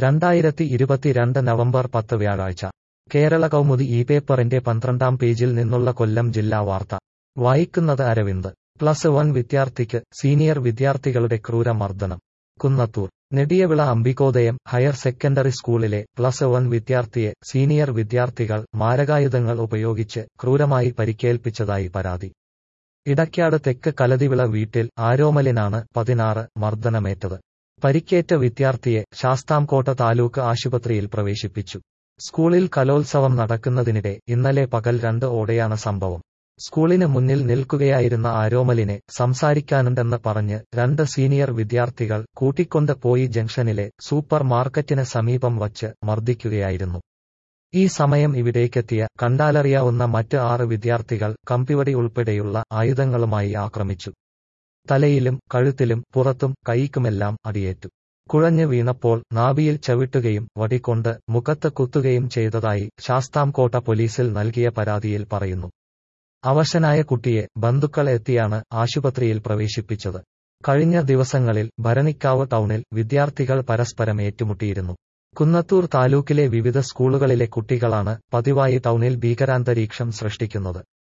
രണ്ടായിരത്തി ഇരുപത്തിരണ്ട് നവംബർ പത്ത് വ്യാഴാഴ്ച കേരള കൗമുദി ഈ പേപ്പറിന്റെ പന്ത്രണ്ടാം പേജിൽ നിന്നുള്ള കൊല്ലം ജില്ലാ വാർത്ത വായിക്കുന്നത് അരവിന്ദ് പ്ലസ് വൺ വിദ്യാർത്ഥിക്ക് സീനിയർ വിദ്യാർത്ഥികളുടെ ക്രൂരമർദ്ദനം കുന്നത്തൂർ നെടിയവിള അംബികോദയം ഹയർ സെക്കൻഡറി സ്കൂളിലെ പ്ലസ് വൺ വിദ്യാർത്ഥിയെ സീനിയർ വിദ്യാർത്ഥികൾ മാരകായുധങ്ങൾ ഉപയോഗിച്ച് ക്രൂരമായി പരിക്കേൽപ്പിച്ചതായി പരാതി ഇടയ്ക്കാട് തെക്ക് കലതിവിള വീട്ടിൽ ആരോമലിനാണ് പതിനാറ് മർദ്ദനമേറ്റത് പരിക്കേറ്റ വിദ്യാർത്ഥിയെ ശാസ്താംകോട്ട താലൂക്ക് ആശുപത്രിയിൽ പ്രവേശിപ്പിച്ചു സ്കൂളിൽ കലോത്സവം നടക്കുന്നതിനിടെ ഇന്നലെ പകൽ രണ്ട് ഓടെയാണ് സംഭവം സ്കൂളിന് മുന്നിൽ നിൽക്കുകയായിരുന്ന ആരോമലിനെ സംസാരിക്കാനുണ്ടെന്ന് പറഞ്ഞ് രണ്ട് സീനിയർ വിദ്യാർത്ഥികൾ കൂട്ടിക്കൊണ്ട് പോയി ജംഗ്ഷനിലെ സൂപ്പർ മാർക്കറ്റിന് സമീപം വച്ച് മർദ്ദിക്കുകയായിരുന്നു ഈ സമയം ഇവിടേക്കെത്തിയ കണ്ടാലറിയാവുന്ന മറ്റ് ആറ് വിദ്യാർത്ഥികൾ കമ്പിവടി ഉൾപ്പെടെയുള്ള ആയുധങ്ങളുമായി ആക്രമിച്ചു തലയിലും കഴുത്തിലും പുറത്തും കൈക്കുമെല്ലാം അടിയേറ്റു കുഴഞ്ഞു വീണപ്പോൾ നാഭിയിൽ ചവിട്ടുകയും വടികൊണ്ട് മുഖത്ത് കുത്തുകയും ചെയ്തതായി ശാസ്താംകോട്ട പോലീസിൽ നൽകിയ പരാതിയിൽ പറയുന്നു അവശനായ കുട്ടിയെ ബന്ധുക്കൾ എത്തിയാണ് ആശുപത്രിയിൽ പ്രവേശിപ്പിച്ചത് കഴിഞ്ഞ ദിവസങ്ങളിൽ ഭരണിക്കാവ് ടൗണിൽ വിദ്യാർത്ഥികൾ പരസ്പരം ഏറ്റുമുട്ടിയിരുന്നു കുന്നത്തൂർ താലൂക്കിലെ വിവിധ സ്കൂളുകളിലെ കുട്ടികളാണ് പതിവായി ടൗണിൽ ഭീകരാന്തരീക്ഷം സൃഷ്ടിക്കുന്നത്